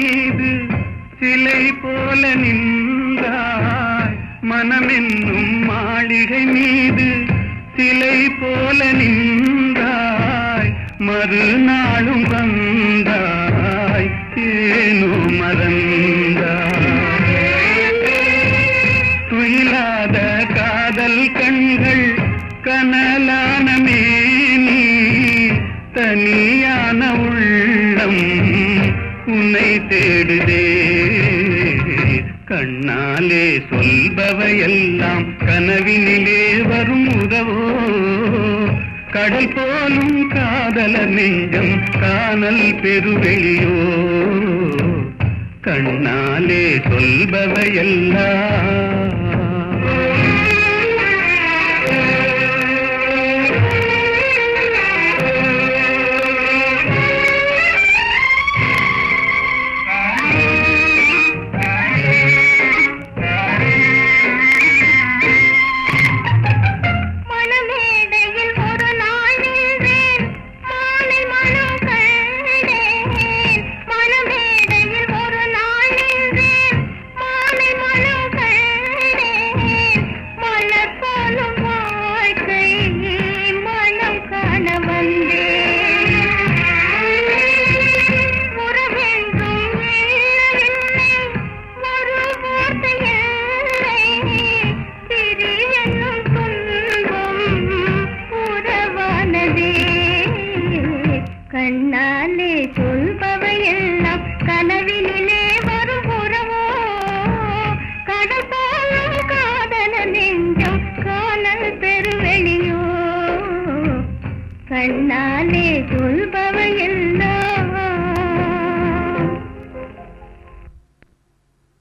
மீது சிலை போல நின்றாய் மனமென்னும் மாளிகை மீது சிலை போல நின்றாய் மறுநாளும் வந்தாய் ஏனோ மறந்தாய் துயிலாத காதல் கண்கள் கனலான மேனி தனியான உள்ளம் உன்னை தேடுதே கண்ணாலே சொல்பவையெல்லாம் கனவினிலே வரும் உறவோ கடல் போலும் காதலர் நெஞ்சம் காணல் பெருவெளியோ கண்ணாலே சொல்பவையெல்லாம் மணமேடையில் ஒரு நாள் நின்றேன் மாலை மனம் கண்டேன் மணமேடையில் ஒரு நாள் நின்றேன் மாலை மனம் கண்டேன் மலர் போலும் வாழ்க்கை மனம் காண வந்தேன் உறவென்றும் இல்லவில்லை ஒரு வார்த்தை இல்லை சிறியனும் துன்பம் உறவானதே கண்ணாலே சொல்பவையெல்லாம் கனவினிலே வரும் உறவோ கடல் போலும் காதல நெஞ்சம் காணல் பெருவெளியோ கண்ணாலே சொல்ப